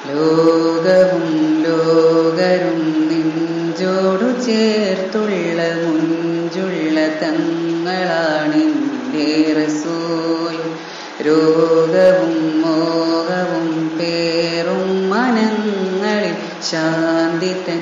ലോകവും ലോകരും നെഞ്ചോടു ചേർത്തുള്ള മുഞ്ചുള്ള തങ്ങളാണെൻ്റെ റസൂൽ രോഗവും മോഹവും പേറും മനങ്ങളിൽ ശാന്തി തൻ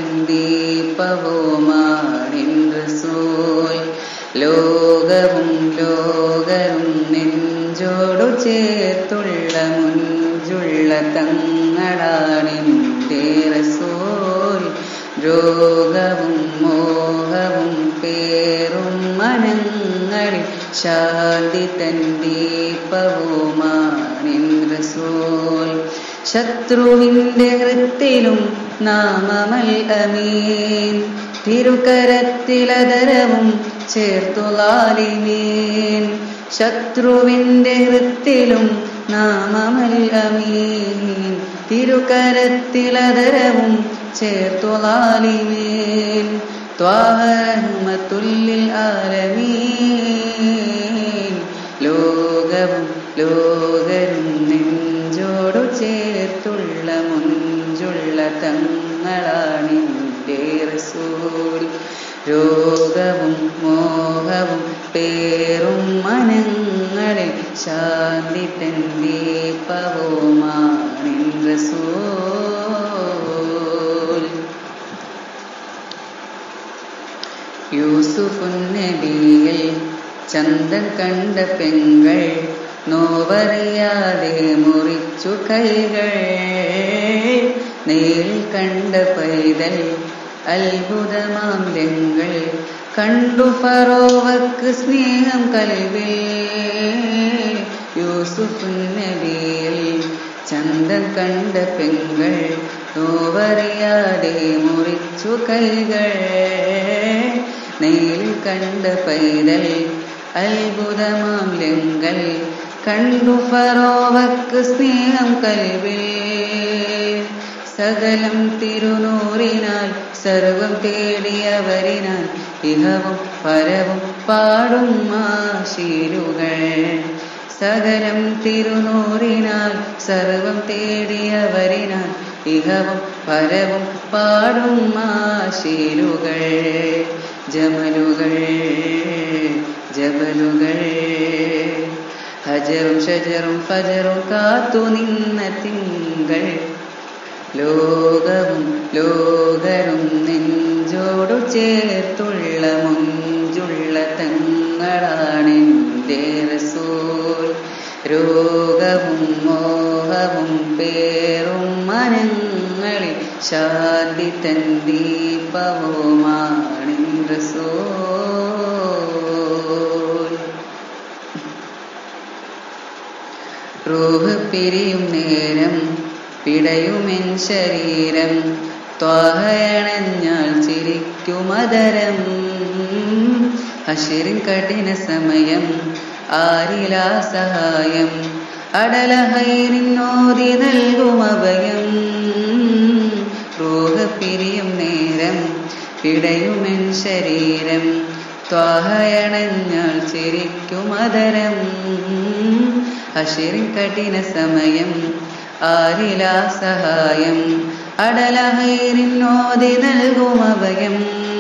ദീപവുമാണിൻ റസൂൽ ലോകവും ലോകരും നെഞ്ചോടു ചേർത്തുള്ള മുഞ്ചുള്ള തങ്ങളാണെൻ്റെ റസൂൽ രോഗവും മോഹവും പേറും മനങ്ങളിൽ ശാന്തി തൻ ദീപവുമാണിൻ റസൂൽ ശത്രുവിൻ്റെ ഹൃത്തിലും നാമമൽ അമീൻ തിരുക്കരത്തിലതരവും ചേർത്തുലാലിമീൻ ശത്രുവിൻ്റെ ഹൃത്തിലും നാമമൽ അമീൻ തിരുക്കരത്തിലതരവും ചേർത്തുലാലിമീൻ ത്വാഹമത്തുല്ലിൽ ആലമീൻ ലോകവും ലോകരും നെഞ്ചോടു ചേർത്തുള്ള മുഞ്ചുള്ള തങ്ങളാണിൻ്റെ റസൂൽ രോഗവും മോഹവും പേറും മനങ്ങളിൽ ശാന്തി തൻ ദീപവുമാണിൻ റസൂൽ യൂസുഫുൻ നബിയിൽ ചന്തം കണ്ട പെങ്ങൾ നോവറിയാതെ മുറിച്ചു കൈകൾ നേരിൽ കണ്ട പൈതൽ അത്ഭുതമാം രംഗൾ കണ്ടു ഫറോവക്ക് സ്നേഹം കൽവേ യൂസുഫുൻ നബിയിൽ ചന്തം കണ്ട പെങ്ങൾ നോവറിയാതെ മുറിച്ചു കൈകൾ നേരിൽ കണ്ട പൈതൽ അത്ഭുതമാം ലങ്കൽ കണ്ടു ഫറോവക്ക് സ്നേഹം കൽവേ സകലം തിരുനൂറിനാൽ സർവം തേടിയവരിനാൽ ഇഹവും പരവും പാടും ആശീലുകൾ സകലം തിരുനൂറിനാൽ സർവം തേടിയവരിനാൽ ഇഹവും പരവും പാടും ആശീലുകൾ ജമലുകൾ ജബലുകൾ ഹജറും ഷജറും ഫജറും കാത്തു നിന്ന തിങ്കൾ ലോകവും ലോകരും നെഞ്ചോടു ചേർത്തുള്ള മുഞ്ചുള്ള തങ്ങളാണെൻ്റെ റസൂൽ രോഗവും മോഹവും പേറും മനങ്ങളിൽ ശാന്തി തൻ ദീപവുമാണിൻ റസൂൽ റൂഹ് പിരിയും നേരം പിടയുമെൻ ശരീരം ത്വാഹയണഞ്ഞാൽ ചിരിക്കുമതരം അഷിറിൻ കഠിന സമയം ആരിലാ സഹായം അടല ഹൈറിനോതി നൽകും അഭയം റൂഹ പിരിയും നേരം പിടയുമെൻ ശരീരം ത്വാഹയണഞ്ഞാൽ ചിരിക്കുമതരം അഷിറിൻ കഠിന സമയം ആരിലാ സഹായം അടല ഹൈറിനോതി നൽകും അഭയം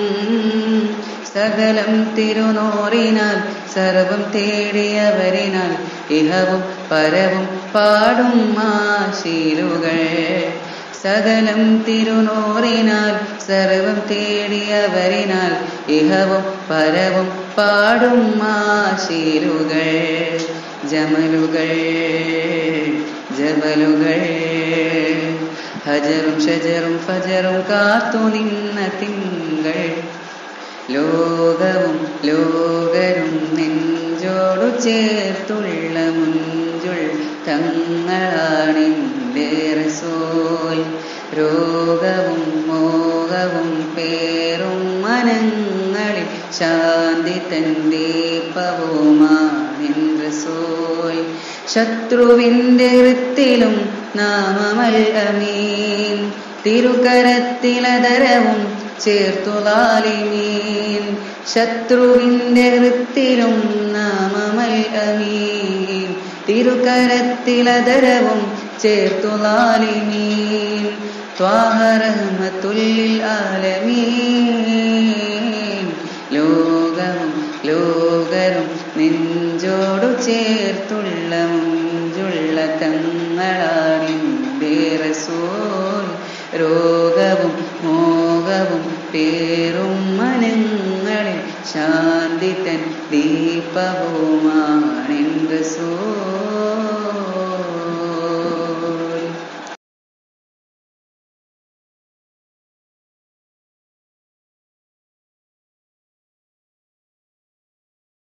സകലം തിരുനോറിനാൽ സർവം തേടിയവരിനാൽ ഇഹവും പരവും പാടും ആശീലുകൾ സകലം തിരുനോറിനാൽ സർവം തേടിയവരിനാൽ ഇഹവും പരവും പാടും ആശീലുകൾ ജമലുകൾ ജബലുകൾ ഹജറും ഷജറും ഫജറും കാത്തു നിന്ന തിങ്കൾ ലോകവും ലോകരും നെഞ്ചോടു ചേർത്തുള്ള മുഞ്ചുൾ തങ്ങളാണെൻ്റെ റസൂൽ രോഗവും മോഹവും പേറും മനങ്ങളിൽ ശാന്തി തൻ ദീപവുമാണിൻ റസൂൽ ശത്രുവിൻ്റെ വൃത്തിലും നാമമൽ അമീൻ തിരുക്കരത്തിലതരവും ചേർത്തുലാലിമീൻ ശത്രുവിൻ്റെ വൃത്തിലും നാമമൽ അമീൻ തിരുക്കരത്തിലതരവും ചേർത്തു ലാലിമീൻ ത്വാഹറഹ്മത്തുല്ലിൽ ആലമീൻ ലോകവും ലോകരും നെഞ്ചോടു ചേർത്തുള്ള മുഞ്ചുള്ള തങ്ങളാണിൻ്റെ റസൂൽ രോഗവും മോഹവും പേറും മനങ്ങളിൽ ശാന്തി തൻ ദീപവുമാണെൻ റസൂൽ